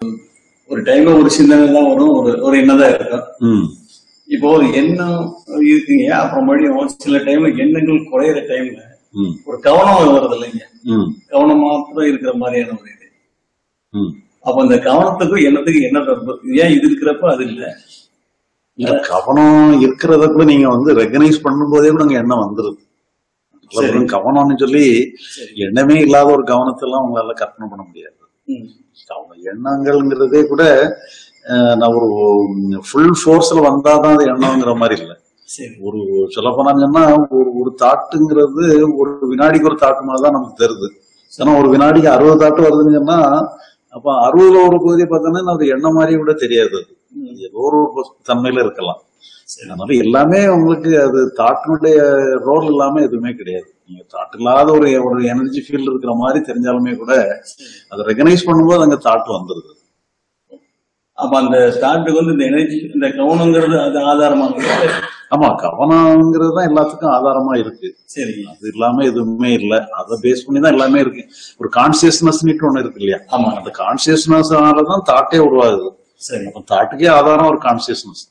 ஒரு டைம்ல ஒரு சிந்தனை தான் வரும் ஒரு ஒரு எண்ணம் தான் இருக்கும் ம் இப்போ ஒரு எண்ணம் இருக்குங்க அப்புறம் மறுபடியும் ஒரு சில டைம்ல எண்ணங்கள் குறையிற டைம்ல ம் ஒரு கவனம் வருது இல்லைங்க ம் கவனம் மாத்திரம் இருக்கிற மாதிரியான ஒரு இது ம் அப்ப அந்த கவனத்துக்கும் எண்ணத்துக்கும் என்ன தொடர்பு ஏன் இது இருக்கிறப்ப அது இல்ல இல்ல கவனம் இருக்கிறத கூட நீங்க வந்து ரெகனைஸ் பண்ணும்போதே கூட அங்க எண்ணம் வந்துருது சரி. வெறும் கவனம்னு சொல்லி சரி எண்ணமே இல்லாத ஒரு கவனத்தை எல்லாம் உங்களால கற்பனை பண்ண முடியாது ம். கவனம் எண்ணங்கள்ங்கிறதே கூட அஹ், நான் ஒரு ஃபுல் ஃபோர்ஸ்ல வந்தாதான் அது எண்ணம்ங்கிற மாதிரி இல்லை சரி ஒரு சொல்ல போனாங்கன்னா ஒரு ஒரு தாட்டுங்கிறது ஒரு வினாடிக்கு ஒரு தாட்டு மாதிரி தான் நமக்கு தருது ஏன்னா ஒரு வினாடிக்கு அறுபது தாட்டு வருதுன்னு சொன்னா அப்ப அறுபதுல ஒரு பகுதியை பார்த்தோன்னா அது எண்ணம் மாதிரி கூட தெரியாது அது. அது ஏதோ ஒரு தன்மையில இருக்கலாம் சரி அதனால எல்லாமே உங்களுக்கு அது தாட்டினுடைய ரோல் இல்லாம எதுவுமே கிடையாது நீங்க தாட் இல்லாத ஒரு ஒரு எனர்ஜி ஃபீல்ட் இருக்கிற மாதிரி தெரிஞ்சாலுமே கூட அதை ரெகனைஸ் பண்ணும்போது அங்க தாட் வந்துருது அப்ப அந்த ஸ்டார்ட்டுக்கு வந்து இந்த எனர்ஜி இந்த கவனங்கிறது அது ஆதாரமாக ஆமா கவனம்ங்கிறது தான் எல்லாத்துக்கும் ஆதாரமா இருக்கு சரி அது இல்லாம எதுவுமே இல்ல அதை பேஸ் பண்ணி தான் எல்லாமே இருக்கு ஒரு கான்சியஸ்னஸ் ஒண்ணு இருக்கு இல்லையா ஆமா அந்த கான்சியஸ்னஸ்னால தான் தாட்டே உருவாகுது சரி அப்ப தாட்டுக்கே ஆதாரம் ஒரு கான்சியஸ்னஸ்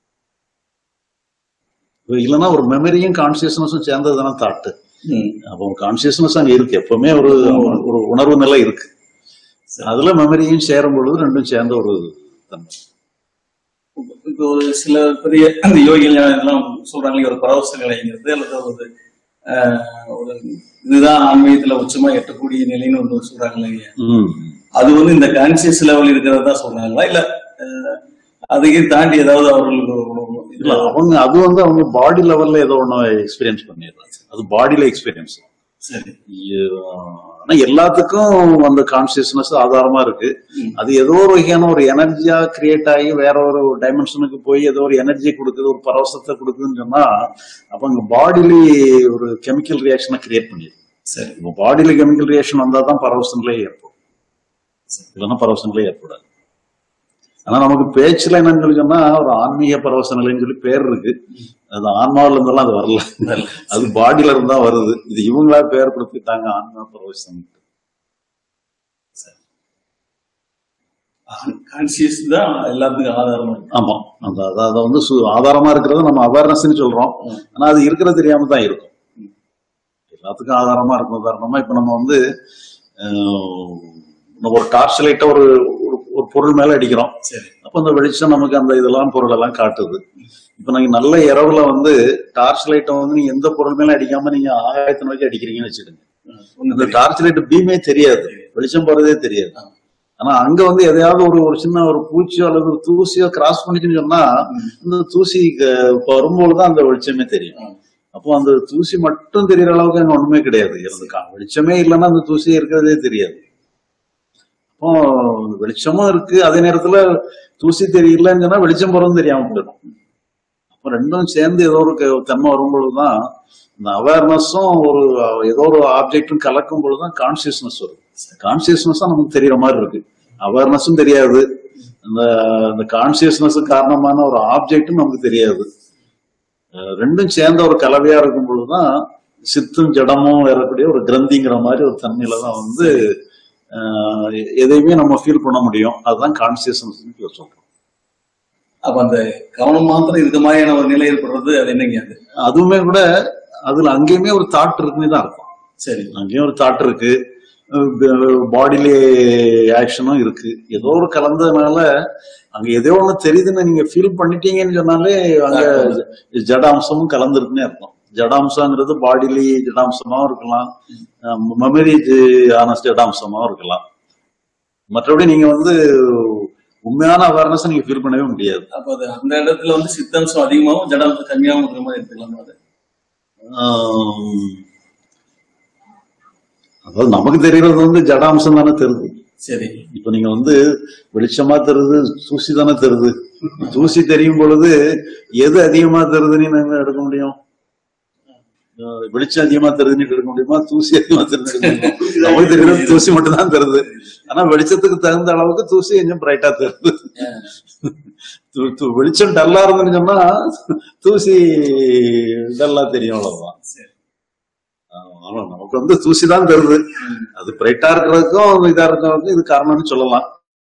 இல்லைன்னா ஒரு மெமரியும் கான்சியஸ்னஸும் சேர்ந்தது தானே தாட்டு ம். அப்போ கான்சியஸ்னஸ் அங்க இருக்கு எப்பவுமே ஒரு ஒரு உணர்வு நிலை இருக்கு அதுல மெமரியும் சேரும் பொழுது ரெண்டும் சேர்ந்த ஒரு தன்மை இப்போ ஒரு சில பெரிய அந்த யோகிகள் எல்லாம் சொல்றாங்க ஒரு பரவச நிலைங்கிறது அல்லது ஒரு ஆஹ், ஒரு இதுதான் ஆன்மீகத்துல உச்சமா எட்டக்கூடிய நிலைன்னு ஒன்று சொல்றாங்க இல்லைங்க ம். அது வந்து இந்த கான்சியஸ் லெவல் இருக்கிறதா சொல்றாங்களா இல்ல ஆஹ், அதையும் தாண்டி ஏதாவது அவர்களுக்கு ஒரு- ஒரு இல்ல அவங்க அது வந்து அவங்க பாடி லெவல்ல ஏதோ ஒண்ணு எக்ஸ்பீரியன்ஸ் பண்ணிடுறாங்க அது பாடியில எக்ஸ்பீரியன்ஸ் சரி ஆனா எல்லாத்துக்கும் அந்த கான்சியஸ்னஸ் ஆதாரமா இருக்கு ம். அது ஏதோ ஒரு வகையான ஒரு எனர்ஜியா கிரியேட் ஆகி வேற ஒரு டைமென்ஷனுக்கு போய் ஏதோ ஒரு எனர்ஜி கொடுக்குது ஒரு பரவசத்தை கொடுக்குதுன்னு சொன்னா அப்ப அங்க பாடியிலே ஒரு கெமிக்கல் ரியாக்ஷனை கிரியேட் பண்ணிடுது சரி இப்போ பாடியில கெமிக்கல் ரியாக்ஷன் வந்தா தான் பரவசங்களே ஏற்படும் இல்லைன்னா பரவசங்களே ஏற்படாது ஆனா நமக்கு பேச்சுல என்னன்னு சொல்லி சொன்னா ஒரு ஆன்மீக பரவச நிலைன்னு சொல்லி பேர் இருக்கு அது ஆன்மாவில இருந்தெல்லாம் அது வரல நல்ல. அது பாடியில இருந்தா வருது இது இவங்களா பேர் கொடுத்துட்டாங்க ஆன்மா பரவசம் கான்சியஸ் தான் எல்லாத்துக்கும் ஆதாரமா இருக்கு ஆமா அந்த அது- அதை வந்து சு- ஆதாரமா இருக்கிறது நம்ம அவேர்னஸ் சொல்றோம் ம். ஆனா அது இருக்கிறது தெரியாம தான் இருக்கும் எல்லாத்துக்கும் ஆதாரமா இருக்கும் உதாரணமா இப்ப நம்ம வந்து அஹ், நம்ம ஒரு டார்ச் லைட்ட ஒரு ஒரு- ஒரு பொருள் மேல அடிக்கிறோம் சரி அப்ப அந்த வெளிச்சம் நமக்கு அந்த இதெல்லாம் பொருள் எல்லாம் காட்டுது இப்ப நீங்க நல்ல இரவுல வந்து டார்ச் லைட்டை வந்து நீங்க எந்த பொருள் மேல அடிக்காம நீங்க ஆகாயத்தை நோக்கி அடிக்கிறீங்கன்னு வச்சுடுங்க ஒண்ணு அந்த தெரியும். டார்ச் லைட் பீமே தெரியாது வெளிச்சம் போறதே தெரியாது ஆ. ஆனா அங்க வந்து எதையாவது ஒரு ஒரு சின்ன ஒரு பூச்சியோ அல்லது ஒரு தூசியோ கிராஸ் பண்ணிச்சுன்னு சொன்னா ம். அந்த தூசி அஹ், இப்ப வரும்போதுதான் அந்த வெளிச்சமே தெரியும் ஆ. அப்போ அந்த தூசி மட்டும் தெரியற அளவுக்கு அங்க ஒண்ணுமே கிடையாது இருந்து கா- வெளிச்சமே இல்லைன்னா அந்த தூசி இருக்கிறதே தெரியாது அப்போ வெளிச்சமும் இருக்கு அதே நேரத்துல தூசி தெரியலன்னு சொன்னா வெளிச்சம் போறதும் தெரியாம போயிடும் அப்போ ரெண்டும் சேர்ந்து ஏதோ ஒரு க- தன்மை வரும்பொழுதுதான் இந்த அவேர்னஸும் ஒரு அஹ், ஏதோ ஒரு ஆப்ஜெக்டும் கலக்கும் பொழுதுதான் கான்சியஸ்னஸ் வரும் கான்சியஸ்னஸ் தான் நமக்கு தெரியற மாதிரி இருக்கு அவேர்னஸும் தெரியாது அந்த அந்த கான்சியஸ்னஸ் காரணமான ஒரு ஆப்ஜெக்டும் நமக்கு தெரியாது அஹ் ரெண்டும் சேர்ந்த ஒரு கலவையா இருக்கும் பொழுதுதான் சித்தும் ஜடமும் வரக்கூடிய ஒரு கிரந்திங்கிற மாதிரி ஒரு தன்மையில தான் வந்து அஹ், எதையுமே நம்ம ஃபீல் பண்ண முடியும் அதுதான் கான்சியஸ்னஸ் சொல்றோம் அப்ப அந்த கவனம் மாத்திரம் இருக்க மாதிரியான ஒரு நிலை ஏற்படுறது அது என்னங்க அது அதுவுமே கூட அதுல அங்கேயுமே ஒரு தாட் இருக்குன்னு தான் இருக்கும் சரி அங்கேயும் ஒரு தாட் இருக்கு பாடியிலே ஆக்ஷனும் இருக்கு ஏதோ ஒரு கலந்ததுனால அங்க ஏதோ ஒண்ணு தெரியுதுன்னு நீங்க ஃபீல் பண்ணிட்டீங்கன்னு சொன்னாலே அங்க ஜடாம்சமும் கலந்துருக்குன்னே அர்த்தம் ஜடாம்சங்கிறது பாடியிலே ஜடாம்சமாவும் இருக்கலாம் மெமரி ஆன ஜடாம்சமாவும் இருக்கலாம் மற்றபடி நீங்க வந்து உண்மையான அவேர்னஸ் நீங்க ஃபீல் பண்ணவே முடியாது அப்ப அது அந்த இடத்துல வந்து சித்தம்சம் அதிகமாகவும் ஜடாம்சம் கம்மியாகவும் இருக்கிற மாதிரி எடுத்துக்கலாம் அது ஆம், அதாவது நமக்கு தெரியறது வந்து ஜடாம்சம் தானே தெரியுது சரி இப்ப நீங்க வந்து வெளிச்சமா தெரியுது தூசி தானே தெரியுது தூசி தெரியும் பொழுது எது அதிகமா தெரியுதுன்னு நாங்க எடுக்க முடியும் அஹ் வெளிச்சம் அதிகமா தெரியுதுன்னு எடுக்க முடியுமா தூசி அதிகமா தெரியுது நமக்கு தெரியுது தூசி மட்டும் தான் தெரியுது ஆனா வெளிச்சத்துக்கு தகுந்த அளவுக்கு தூசி கொஞ்சம் பிரைட்டா தெரியுது து- து- வெளிச்சம் டல்லா இருந்துன்னு சொன்னா தூசி டல்லா தெரியும் அவ்வளவுதான் சரி ஆனா நமக்கு வந்து தூசி தான் தருது அது பிரைட்டா இருக்கிறதுக்கும் இதா இருக்கிறதுக்கும் இது காரணம்னு சொல்லலாம்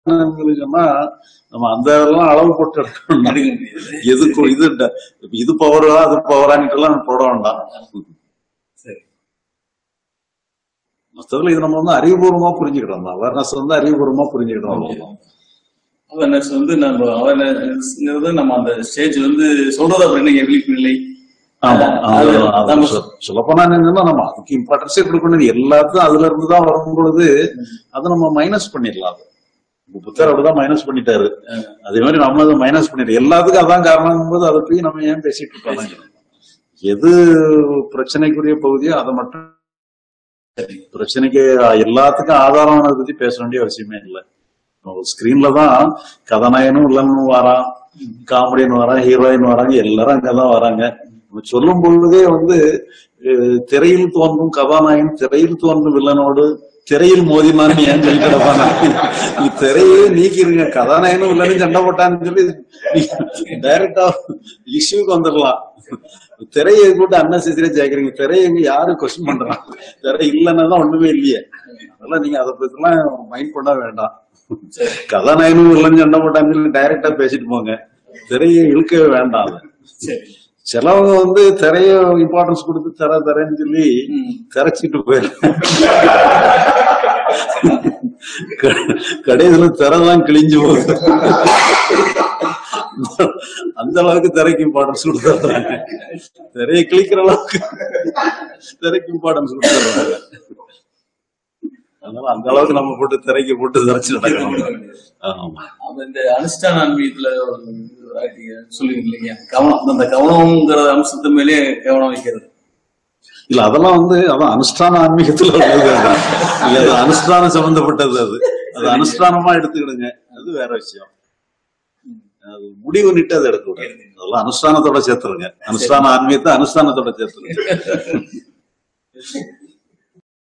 என்னன்னு சொன்னா நம்ம அந்த இதெல்லாம் அளவு போட்டு எடுக்கணும் எடுக்க முடியாது எது கு- இது ட- இது பவரா அது பவரான்ட்டு எல்லாம் போட வேண்டாம் சரி மொத்தத்துல இது நம்ம வந்து அறிவுபூர்வமா புரிஞ்சுக்கிட்டோம் அவேர்னஸ் வந்து அறிவுபூர்வமா புரிஞ்சுக்கிட்டோம் அவ்வளவுதான். அவேர்னஸ் வந்து நம்ம அவேர்னஸ்ங்கிறது நம்ம அந்த ஸ்டேஜ் வந்து சொல்றது அப்புறம் என்ன விழிப்பு நிலை ஆமா அது அது- அது நம்ம சொ- சொல்லப்போனா என்னன்னா நம்ம அதுக்கு இம்பார்ட்டன்ஸே கொடுக்கணும் எல்லாத்தையும் அதுல இருந்து தான் வரும் பொழுது அதை நம்ம மைனஸ் பண்ணிடலாம் அது இப்ப புத்தர் அப்படிதான் மைனஸ் பண்ணிட்டாரு அதே மாதிரி நம்ம அதை மைனஸ் பண்ணிடுறோம் எல்லாத்துக்கும் அதான் காரணம் போது அதை போய் நம்ம ஏன் பேசிட்டு இருக்கோம் எது பிரச்சனைக்குரிய பகுதியோ அதை மட்டும் சரி. பிரச்சனைக்கு எல்லாத்துக்கும் ஆதாரமானதை பத்தி பேச வேண்டிய அவசியமே இல்லை ஸ்கிரீன்ல தான் கதாநாயகனும் வில்லனும் வரான் காமெடியன் வரான் ஹீரோயின் வராங்க எல்லாரும் அங்கதான் வராங்க நம்ம சொல்லும் பொழுதே வந்து அஹ், திரையில் தோன்றும் கதாநாயகன் திரையில் தோன்றும் வில்லனோடு திரையில் மோதினான் ஏன் சொல்லி கிடப்பான நீ திரையே நீக்கிருங்க கதாநாயகனும் வில்லனும் சண்டை போட்டான்னு சொல்லி டைரக்டா இஷ்யூக்கு வந்துடலாம் திரையை கூட்டு அன்னசரியா கேக்குறீங்க திரையை எங்க யாரு கொஸ்டின் பண்றான் திரை இல்லைன்னா தான் ஒண்ணுமே இல்லையே அதெல்லாம் நீங்க அதை பத்திலாம் மைண்ட் பண்ண வேண்டாம் கதாநாயகனும் வில்லன் சண்டை போட்டான்னு சொல்லி டைரக்டா பேசிட்டு போங்க திரையை இழுக்கவே வேண்டாம் அதை. சரி சிலவங்க வந்து திரைய இம்பார்ட்டன்ஸ் கொடுத்து தர தரேன்னு சொல்லி ம். திரைச்சிட்டு போயிடும் கடைசியில திரைதான் கிழிஞ்சு போகுது அந்த அளவுக்கு திரைக்கு இம்பார்ட்டன்ஸ் கொடுத்துறாங்க திரையை கிழிக்கிற அளவுக்கு திரைக்கு இம்பார்ட்டன்ஸ் கொடுத்துறாங்க அதனால அந்த அளவுக்கு நம்ம போட்டு திரைக்கு போட்டு திரைச்சு நடக்கணும் ஆமா அப்ப இந்த அனுஷ்டான ஆன்மீகத்துல சொல்லுவீங்க இல்லைங்க கவனம் அந்த கவனம்ங்கிற அம்சத்து மேலே கவனம் வைக்கிறது இல்ல அதெல்லாம் வந்து அதான் அனுஷ்டான ஆன்மீகத்துல உள்ளது அது. இல்ல அது அனுஷ்டானம் சம்பந்தப்பட்டது அது அது அனுஷ்டானமா எடுத்துக்கிடுங்க அது வேற விஷயம் அது முடிவு நிட்டு அதை எடுக்க கூடாது அதெல்லாம் அனுஷ்டானத்தோட சேர்த்துருங்க அனுஷ்டான ஆன்மீகத்தை அனுஷ்டானத்தோட சேர்த்துருங்க